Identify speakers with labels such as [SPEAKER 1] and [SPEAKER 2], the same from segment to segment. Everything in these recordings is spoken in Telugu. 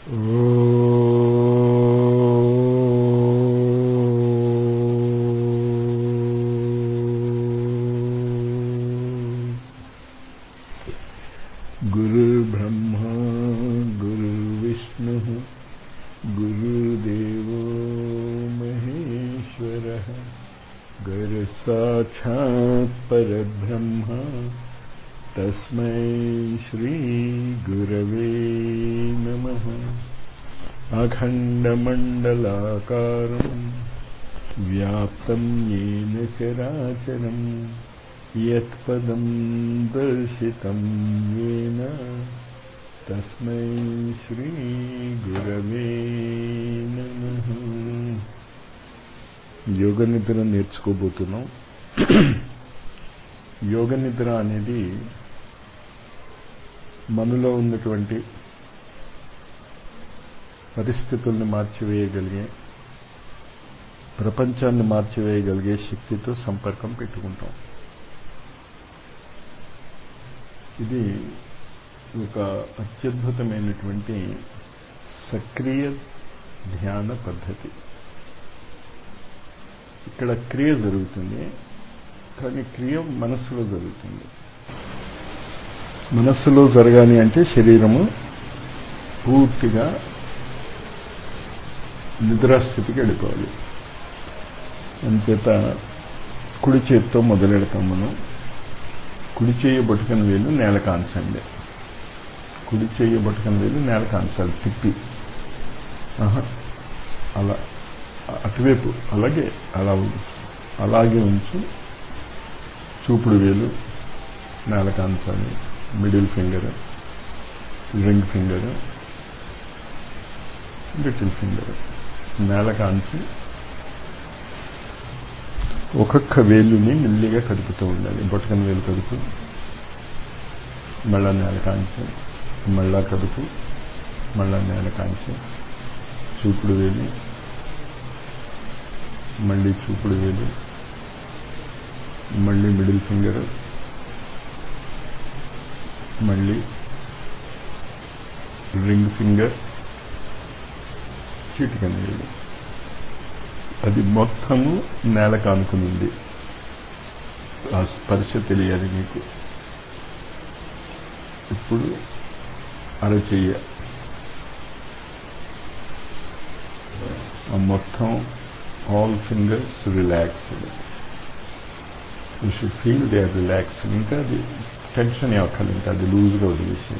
[SPEAKER 1] गुरुर्ब्रह्मा गुरुर्विष्णुः गुरुदेवो महेश्वरः गुरुसाक्षात् परब्रह्म तस्मै श्रीगुरवे नमः अखण्डमण्डलाकारम् व्याप्तं येन चराचरम् यत्पदं दर्शितं येन तस्मै శ్రీగురవే నమః యోగ నిద్ర నేర్చుకోబోతున్నాం యోగ నిద్ర అనేది మనలో ఉన్నటువంటి పరిస్థితుల్ని మార్చివేయగలిగే ప్రపంచాన్ని మార్చివేయగలిగే శక్తితో సంపర్కం పెట్టుకుంటాం ఇది ఒక అత్యద్భుతమైనటువంటి సక్రియ ధ్యాన పద్ధతి ఇక్కడ క్రియ జరుగుతుంది కానీ క్రియ మనస్సులో జరుగుతుంది మనస్సులో జరగాలి అంటే శరీరము పూర్తిగా నిద్రాస్థితికి వెళ్ళిపోవాలి అంచేత కుడి చేతితో మొదలెడతాం మనం కుడి చేయి బొట్టుకని వేలు నేల కాంచండి కుడి చేయి బొట్టుకని వేలు నేల కాంచాలి తిప్పి ఆహా అలా అటువైపు అలాగే అలా అలాగే ఉంచి చూపుడు వేలు నేల కాంచాలి middle finger ring finger little finger నేల కాంచి ఒక్కొక్క వేలుని మెల్లిగా కదుపుతూ ఉండాలి బొట్టకన వేలు కదుపు మళ్ళా నేల కాంచి మళ్ళా కదుపు మళ్ళా నేల కాంచి చూపుడు వేలు మళ్ళీ చూపుడు వేలు మళ్ళీ మిడిల్ ఫింగర్ మళ్ళీ రింగ్ ఫింగర్ చిటికన వేలు అది మొత్తము నేల కానుకునింది ఆ స్పర్శ తెలియాలి మీకు ఇప్పుడు అరచెయ్య ఆ మొత్తం all fingers relaxed you should feel they are relax ఇంకా అది టెన్షన్ అక్కర్లేదు ఇంకా అది లూజ్గా వదిలేసి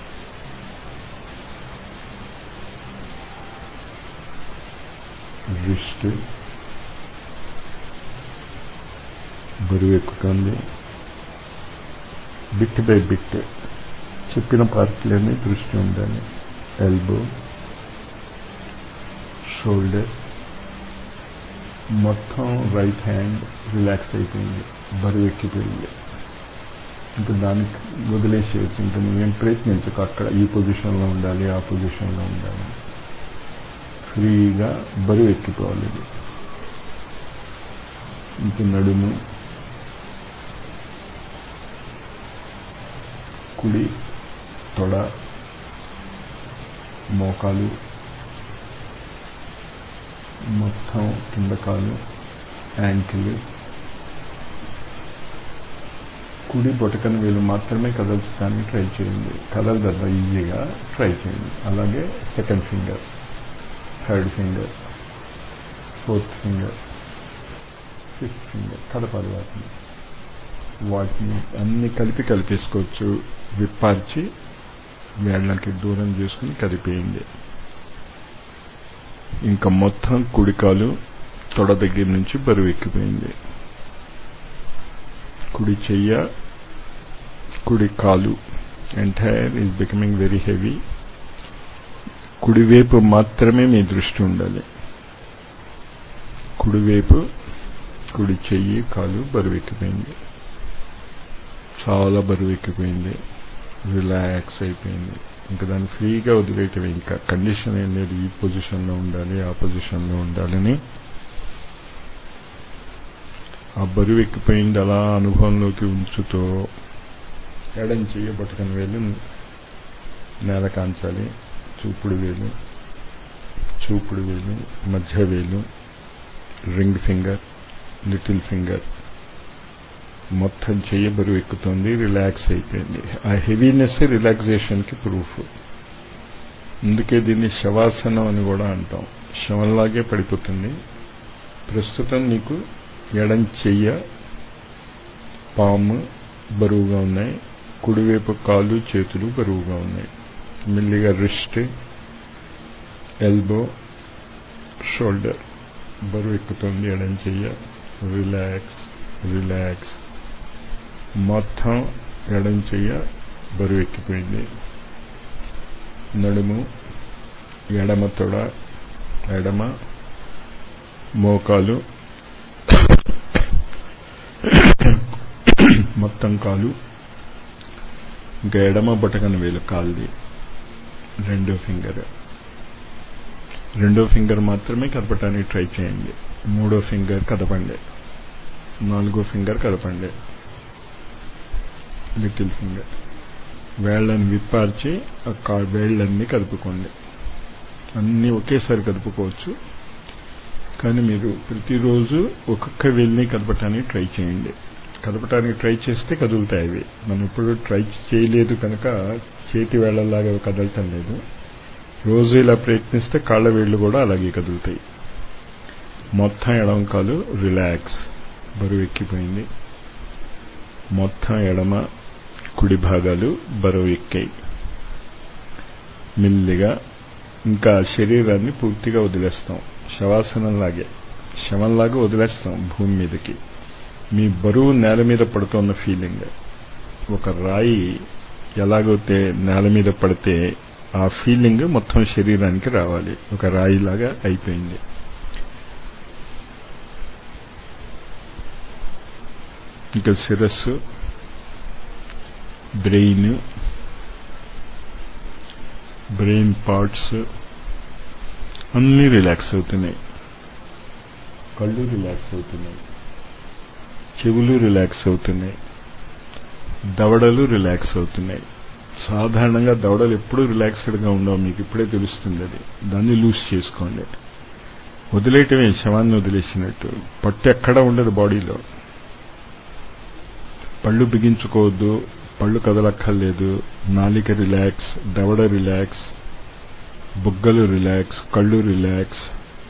[SPEAKER 1] రిస్ట్ బరువు ఎక్కుతుంది బిట్ బై బిట్ చెప్పిన పార్ట్లన్నీ దృష్టి ఉండాలి ఎల్బో షోల్డర్ మొత్తం రైట్ హ్యాండ్ రిలాక్స్ అయిపోయింది బరువు ఎక్కిపోయింది ఇప్పుడు దానికి వదిలేసేయచ్చు ఇంకా నువ్వేం ప్రయత్నించక అక్కడ ఈ పొజిషన్లో ఉండాలి ఆ పొజిషన్లో ఉండాలి ఫ్రీగా బరువు ఎక్కిపోవాలి ఇది ఇంక నడుము కుడి తొడ మోకాలు మొత్తం కింద కాలు యాంకిల్ కుడి బొటకన వేలు మాత్రమే కదల్చడానికి ట్రై చేయండి కదలదబ్బా ఈజీగా ట్రై చేయండి అలాగే second finger third finger fourth finger fifth finger కలపాలి వాటిని వాటిని అన్ని కలిపి కలిపేసుకోవచ్చు విప్పార్చి వేళ్ళకి దూరం చేసుకుని కదిపేయండి ఇంకా మొత్తం కుడికాలు తొడ దగ్గర నుంచి బరువు ఎక్కిపోయింది కుడి చెయ్య కుడి కాలు entire is becoming very heavy కుడివైపు మాత్రమే మీ దృష్టి ఉండాలి కుడివైపు కుడి చెయ్యి కాలు బరువు ఎక్కిపోయింది చాలా బరువు ఎక్కిపోయింది రిలాక్స్ అయిపోయింది ఇంకా దాన్ని ఫ్రీగా వదిలేయటం ఇంకా కండిషన్ ఏం లేదు ఈ పొజిషన్లో ఉండాలి ఆ పొజిషన్లో ఉండాలని ఆ బరువు ఎక్కిపోయింది అలా అనుభవంలోకి ఉంచుతూ ఎడం చెయ్యి పట్టుకుని వెళ్ళి నేల కాంచాలి చూపుడు వేలు చూపుడు వేలు మధ్య వేలు రింగ్ ఫింగర్ లిటిల్ ఫింగర్ మొత్తం చెయ్యి బరువు ఎక్కుతుంది రిలాక్స్ అయిపోయింది ఆ హెవీనెస్ రిలాక్సేషన్కి ప్రూఫ్ అందుకే దీన్ని శవాసనం అని కూడా అంటాం శవంలాగే పడిపోతుంది ప్రస్తుతం నీకు ఎడం చెయ్య పాము బరువుగా ఉన్నాయి కుడివైపు కాలు చేతులు బరువుగా ఉన్నాయి మెల్లిగా రిస్ట్ ఎల్బో షోల్డర్ బరువు ఎక్కుతుంది ఎడం చెయ్య రిలాక్స్ రిలాక్స్ మొత్తం ఎడం చెయ్య బరువు ఎక్కిపోయింది నడుము ఎడమ తొడ ఎడమ మోకాలు మొత్తం కాలు ఇంకా ఎడమ బొటకన వేలు కాల్ది రెండో ఫింగర్ రెండో ఫింగర్ మాత్రమే కదపటానికి ట్రై చేయండి మూడో ఫింగర్ కదపండి నాలుగో ఫింగర్ కదపండి లిటిల్ ఫింగర్ వేళ్లను విప్పార్చి ఆ వేళ్లన్నీ కదుపుకోండి అన్నీ ఒకేసారి కదుపుకోవచ్చు కానీ మీరు ప్రతిరోజు ఒక్కొక్క వేలిని కదపటానికి ట్రై చేయండి కదపటానికి ట్రై చేస్తే కదులుతాయి అవి మనం ఇప్పుడు ట్రై చేయలేదు కనుక చేతి వేళ్లలాగా కదలటం లేదు రోజు ఇలా ప్రయత్నిస్తే కాళ్ళ వేళ్లు కూడా అలాగే కదులుతాయి మొత్తం ఎడమ కాలు రిలాక్స్ బరువు ఎక్కిపోయింది మొత్తం ఎడమ కుడి భాగాలు బరువు ఎక్కాయి మెల్లిగా ఇంకా శరీరాన్ని పూర్తిగా వదిలేస్తాం శవాసనంలాగే శవంలాగా వదిలేస్తాం భూమి మీదకి మీ బరువు నేల మీద పడుతున్న ఫీలింగ్ ఒక రాయి ఎలాగైతే నేల మీద పడితే ఆ ఫీలింగ్ మొత్తం శరీరానికి రావాలి ఒక రాయిలాగా అయిపోయింది ఇంకా శిరస్సు బ్రెయిన్ బ్రెయిన్ పార్ట్స్ అన్నీ రిలాక్స్ అవుతున్నాయి కళ్ళు రిలాక్స్ అవుతున్నాయి చెవులు రిలాక్స్ అవుతున్నాయి దవడలు రిలాక్స్ అవుతున్నాయి సాధారణంగా దవడలు ఎప్పుడూ రిలాక్స్డ్గా ఉండవు మీకు ఇప్పుడే తెలుస్తుంది అది దాన్ని లూజ్ చేసుకోండి వదిలేయటమే శవాన్ని వదిలేసినట్టు పట్టు ఎక్కడ ఉండదు బాడీలో పళ్ళు బిగించుకోవద్దు పళ్ళు కదలక్కర్లేదు నాలిక రిలాక్స్ దవడ రిలాక్స్ బుగ్గలు రిలాక్స్ కళ్ళు రిలాక్స్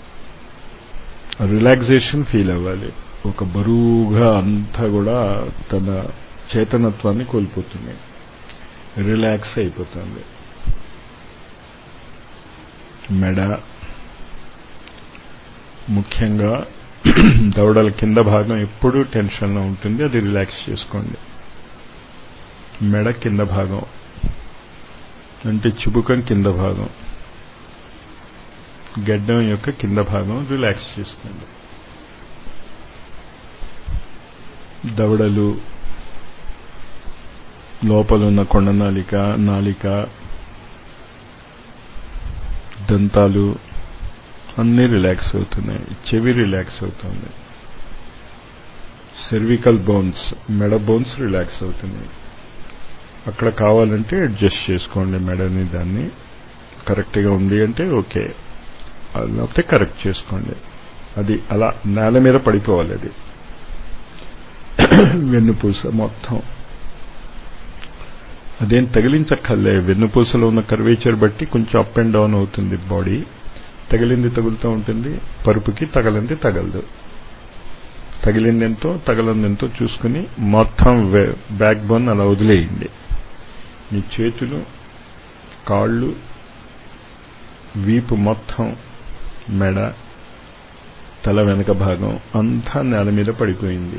[SPEAKER 1] రిలాక్సేషన్ ఫీల్ అవ్వాలి ఒక బరువుగా అంతా కూడా తన చేతనత్వాన్ని కోల్పోతుంది రిలాక్స్ అయిపోతుంది మెడ ముఖ్యంగా దవడల కింద భాగం ఎప్పుడూ టెన్షన్లో ఉంటుంది అది రిలాక్స్ చేసుకోండి మెడ కింద భాగం అంటే చిబుకం కింద భాగం గడ్డం యొక్క కింద భాగం రిలాక్స్ చేసుకోండి దవడలు లోపలున్న కొండనాలిక నాలిక దంతాలు అన్నీ రిలాక్స్ అవుతున్నాయి చెవి రిలాక్స్ అవుతుంది సెర్వికల్ బోన్స్ మెడ బోన్స్ రిలాక్స్ అవుతున్నాయి అక్కడ కావాలంటే అడ్జస్ట్ చేసుకోండి మెడని దాన్ని కరెక్ట్గా ఉంది అంటే ఓకే లేకపోతే కరెక్ట్ చేసుకోండి అది అలా నేల మీద పడిపోవాలి అది వెన్నుపూస మొత్తం అదేం తగిలించక్కర్లే వెన్నుపూసలో ఉన్న కర్వేచర్ బట్టి కొంచెం అప్ అండ్ డౌన్ అవుతుంది బాడీ తగిలింది తగులుతూ ఉంటుంది పరుపుకి తగలింది తగలదు తగిలిందెంతో తగలందెంతో చూసుకుని మొత్తం బ్యాక్ బోన్ అలా వదిలేయండి మీ చేతులు కాళ్ళు వీపు మొత్తం మెడ తల వెనక భాగం అంతా నేల మీద పడిపోయింది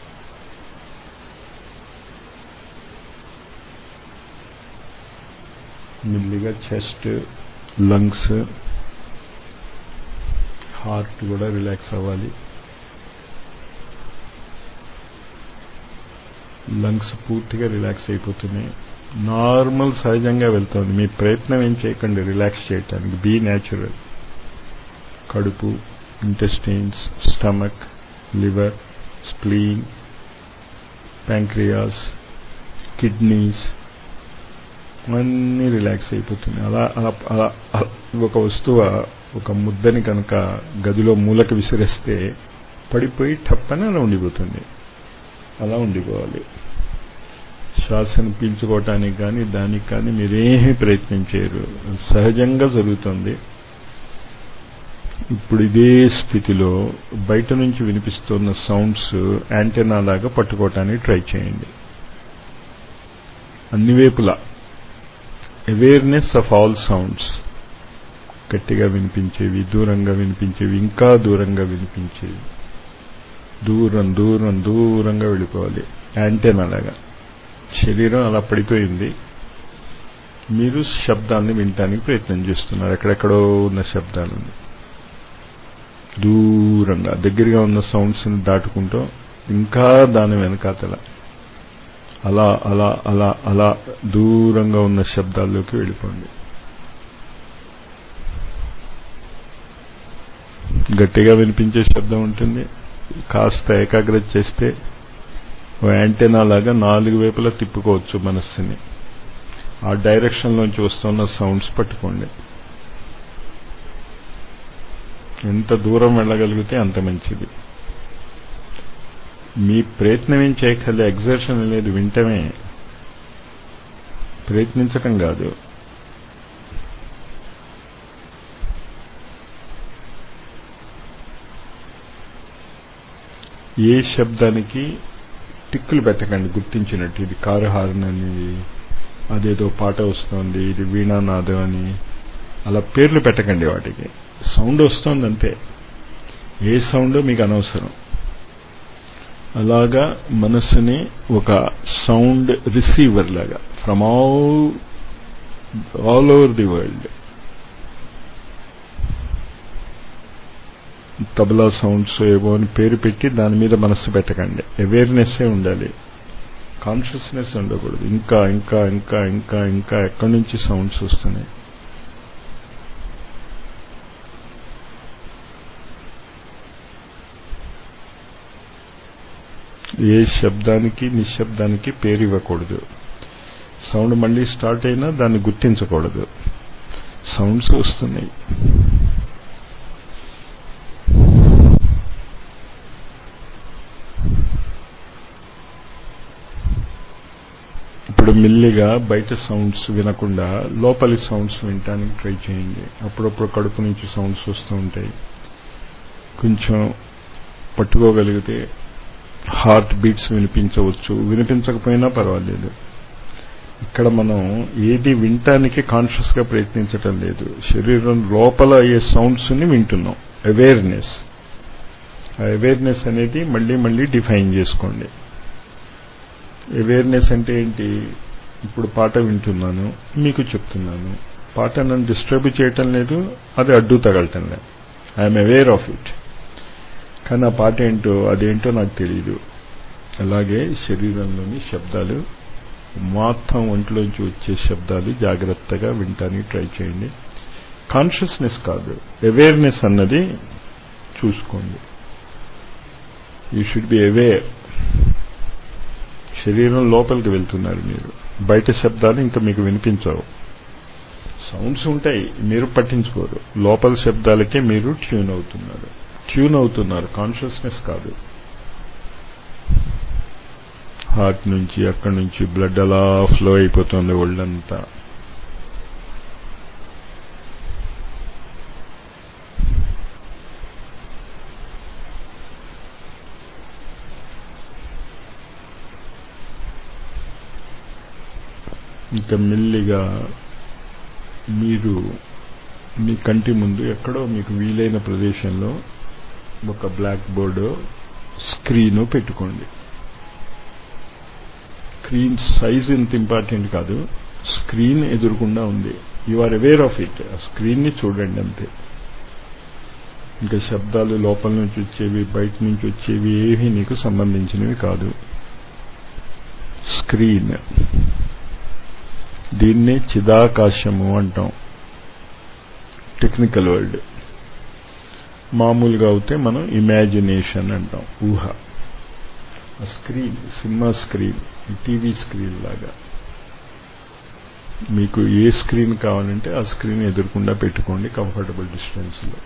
[SPEAKER 1] మెల్లిగా చెస్ట్ లంగ్స్ హార్ట్ కూడా రిలాక్స్ అవ్వాలి లంగ్స్ పూర్తిగా రిలాక్స్ అయిపోతున్నాయి నార్మల్ సహజంగా వెళ్తుంది మీ ప్రయత్నం ఏం చేయకండి రిలాక్స్ చేయటానికి బీ న్యాచురల్ కడుపు intestines stomach liver spleen pancreas kidneys అన్నీ రిలాక్స్ అయిపోతుంది అలా అలా అలా ఒక వస్తువు ఒక ముద్దని కనుక గదిలో మూలకి విసిరేస్తే పడిపోయి టప్పని అలా ఉండిపోతుంది అలా ఉండిపోవాలి శ్వాసను పీల్చుకోవటానికి కానీ దానికి కానీ మీరేమీ ప్రయత్నం చేయరు సహజంగా జరుగుతుంది ఇప్పుడు ఇదే స్థితిలో బయట నుంచి వినిపిస్తున్న సౌండ్స్ యాంటెనా లాగా పట్టుకోవటానికి ట్రై చేయండి అన్ని వైపులా అవేర్నెస్ ఆఫ్ ఆల్ సౌండ్స్ గట్టిగా వినిపించేవి దూరంగా వినిపించేవి ఇంకా దూరంగా వినిపించేవి దూరం దూరం దూరంగా వెళ్ళిపోవాలి యాంటెనా లాగా శరీరం అలా పడిపోయింది మీరు శబ్దాన్ని వినటానికి ప్రయత్నం చేస్తున్నారు ఎక్కడెక్కడో ఉన్న శబ్దాలను దూరంగా దగ్గరగా ఉన్న సౌండ్స్ని దాటుకుంటూ ఇంకా దాని వెనకాతల అలా అలా అలా అలా దూరంగా ఉన్న శబ్దాల్లోకి వెళ్ళిపోండి గట్టిగా వినిపించే శబ్దం ఉంటుంది కాస్త ఏకాగ్రత చేస్తే ఓ యాంటెనా లాగా నాలుగు వైపులా తిప్పుకోవచ్చు మనస్సుని ఆ డైరెక్షన్లోంచి వస్తున్న సౌండ్స్ పట్టుకోండి ఎంత దూరం వెళ్ళగలిగితే అంత మంచిది మీ ప్రయత్నం ఏం చేయక్కర్లే ఎగ్జర్షన్ లేదు వింటమే ప్రయత్నించటం కాదు ఏ శబ్దానికి టిక్కులు పెట్టకండి గుర్తించినట్టు ఇది కారు హార్న్ అని అదేదో పాట వస్తోంది ఇది వీణానాదం అని అలా పేర్లు పెట్టకండి వాటికి సౌండ్ వస్తోంది అంతే ఏ సౌండ్ మీకు అనవసరం అలాగా మనస్సుని ఒక సౌండ్ రిసీవర్ లాగా from all all over the world tabla sounds ఏవో అని పేరు పెట్టి దాని మీద మనస్సు పెట్టకండి అవేర్నెస్సే ఉండాలి కాన్షియస్నెస్ ఉండకూడదు ఇంకా ఇంకా ఇంకా ఇంకా ఇంకా ఎక్కడి నుంచి సౌండ్స్ వస్తున్నాయి ఏ శబ్దానికి నిశ్శబ్దానికి పేరు ఇవ్వకూడదు సౌండ్ మళ్ళీ స్టార్ట్ అయినా దాన్ని గుర్తించకూడదు సౌండ్స్ వస్తున్నాయి ఇప్పుడు మెల్లిగా బయట సౌండ్స్ వినకుండా లోపలి సౌండ్స్ వినటానికి ట్రై చేయండి అప్పుడప్పుడు కడుపు నుంచి సౌండ్స్ వస్తూ ఉంటాయి కొంచెం పట్టుకోగలిగితే హార్ట్ బీట్స్ వినిపించవచ్చు వినిపించకపోయినా పర్వాలేదు ఇక్కడ మనం ఏది వినటానికి కాన్షియస్గా ప్రయత్నించటం లేదు శరీరం లోపల అయ్యే సౌండ్స్ని వింటున్నాం అవేర్నెస్ ఆ అవేర్నెస్ అనేది మళ్ళీ మళ్ళీ డిఫైన్ చేసుకోండి అవేర్నెస్ అంటే ఏంటి ఇప్పుడు పాట వింటున్నాను మీకు చెప్తున్నాను పాట నన్ను డిస్టర్బ్ చేయటం లేదు అది అడ్డు తగలటం లేదు ఐఎమ్ అవేర్ ఆఫ్ ఇట్ కానీ ఆ పాట ఏంటో అదేంటో నాకు తెలియదు అలాగే శరీరంలోని శబ్దాలు మొత్తం ఒంట్లోంచి వచ్చే శబ్దాలు జాగ్రత్తగా వినటానికి ట్రై చేయండి కాన్షియస్నెస్ కాదు అవేర్నెస్ అన్నది చూసుకోండి యూ షుడ్ బి అవేర్ శరీరం లోపలికి వెళ్తున్నారు మీరు బయట శబ్దాలు ఇంకా మీకు వినిపించవు సౌండ్స్ ఉంటాయి మీరు పట్టించుకోరు లోపల శబ్దాలకే మీరు ట్యూన్ అవుతున్నారు ట్యూన్ అవుతున్నారు కాన్షియస్నెస్ కాదు హార్ట్ నుంచి అక్కడి నుంచి బ్లడ్ అలా ఫ్లో అయిపోతుంది ఒళ్ళంతా ఇంకా మెల్లిగా మీరు మీ కంటి ముందు ఎక్కడో మీకు వీలైన ప్రదేశంలో ఒక బ్లాక్ బోర్డు స్క్రీను పెట్టుకోండి స్క్రీన్ సైజ్ ఎంత ఇంపార్టెంట్ కాదు స్క్రీన్ ఎదురుకుండా ఉంది you are aware of it ఆ స్క్రీన్ని చూడండి అంతే ఇంకా శబ్దాలు లోపల నుంచి వచ్చేవి బయట నుంచి వచ్చేవి ఏవి నీకు సంబంధించినవి కాదు స్క్రీన్ దీన్నే చిదాకాశము అంటాం టెక్నికల్ వర్డ్ మామూలుగా అయితే మనం ఇమాజినేషన్ అంటాం ఊహ screen cinema screen TV screen లాగా మీకు ఏ స్క్రీన్ కావాలంటే ఆ స్క్రీన్ ఎదురకుండా పెట్టుకోండి కంఫర్టబుల్ డిస్టెన్స్లో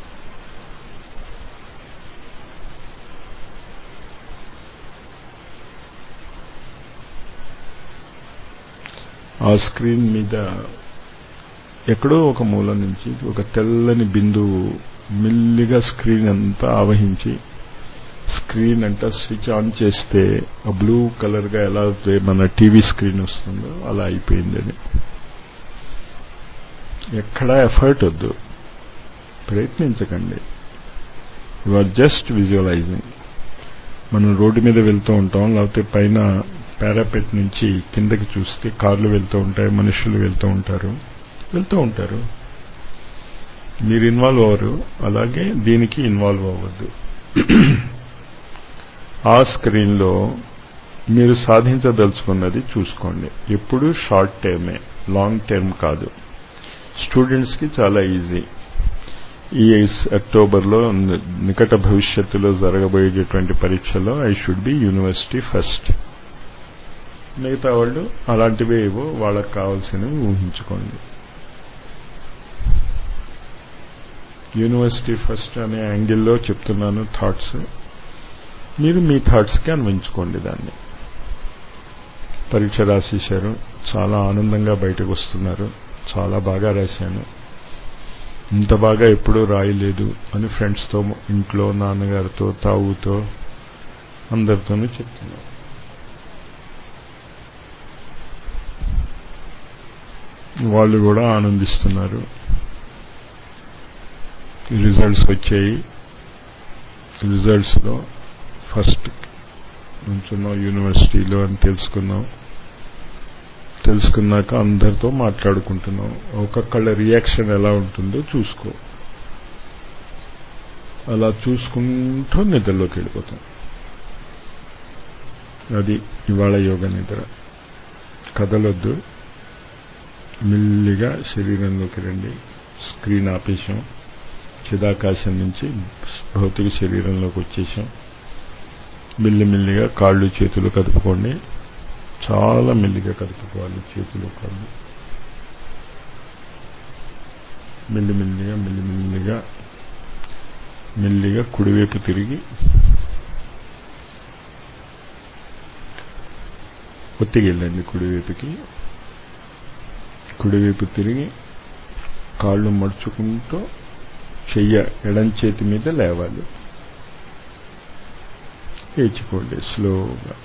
[SPEAKER 1] ఆ స్క్రీన్ మీద ఎక్కడో ఒక మూల నుంచి ఒక తెల్లని బిందువు మెల్లిగా స్క్రీన్ అంతా ఆవహించి స్క్రీన్ అంతా స్విచ్ ఆన్ చేస్తే ఆ బ్లూ కలర్గా ఎలా అయితే మన టీవీ స్క్రీన్ వస్తుందో అలా అయిపోయింది అది ఎక్కడా ఎఫర్ట్ వద్దు ప్రయత్నించకండి యు ఆర్ జస్ట్ విజువలైజింగ్ మనం రోడ్డు మీద వెళ్తూ ఉంటాం లేకపోతే పైన పారాపెట్ నుంచి కిందకి చూస్తే కార్లు వెళ్తూ ఉంటాయి మనుషులు వెళ్తూ ఉంటారు వెళ్తూ ఉంటారు మీరు ఇన్వాల్వ్ అవ్వరు అలాగే దీనికి ఇన్వాల్వ్ అవ్వద్దు ఆ స్క్రీన్లో మీరు సాధించదలుచుకున్నది చూసుకోండి ఎప్పుడు షార్ట్ టర్మే లాంగ్ టర్మ్ కాదు స్టూడెంట్స్కి చాలా ఈజీ ఈ అక్టోబర్లో నికట భవిష్యత్తులో జరగబోయేటటువంటి పరీక్షలో I should be university first మిగతా వాళ్ళు అలాంటివే ఏవో వాళ్ళకి కావాల్సినవి ఊహించుకోండి యూనివర్సిటీ ఫస్ట్ అనే యాంగిల్లో చెప్తున్నాను థాట్స్ మీరు మీ థాట్స్కి అన్వయించుకోండి దాన్ని పరీక్ష రాసేశారు చాలా ఆనందంగా బయటకు వస్తున్నారు చాలా బాగా రాశాను ఇంత బాగా ఎప్పుడూ రాయలేదు అని ఫ్రెండ్స్తో ఇంట్లో నాన్నగారితో తావుతో అందరితోనూ చెప్తున్నాను వాళ్ళు కూడా ఆనందిస్తున్నారు రిజల్ట్స్ వచ్చాయి రిజల్ట్స్లో ఫస్ట్ నుంచున్నాం యూనివర్సిటీలో అని తెలుసుకున్నాం తెలుసుకున్నాక అందరితో మాట్లాడుకుంటున్నాం ఒక్కొక్కళ్ళ రియాక్షన్ ఎలా ఉంటుందో చూసుకో అలా చూసుకుంటూ నిద్రలోకి వెళ్ళిపోతాం అది ఇవాళ యోగ నిద్ర కదలొద్దు మెల్లిగా శరీరంలోకి రండి స్క్రీన్ ఆపేశాం చిదాకాశం నుంచి భౌతిక శరీరంలోకి వచ్చేసాం మెల్లిమెల్లిగా కాళ్ళు చేతులు కదుపుకోండి చాలా మెల్లిగా కదుపుకోవాలి చేతులు కాళ్ళు మెల్లిమెల్లిగా మెల్లిమెల్లిగా మెల్లిగా కుడివైపు తిరిగి ఒత్తిగిళ్ళండి కుడివైపుకి కుడివైపు తిరిగి కాళ్ళు మడుచుకుంటూ చెయ్య ఎడం చేతి మీద లేవాలి లేచిపోండి స్లోగా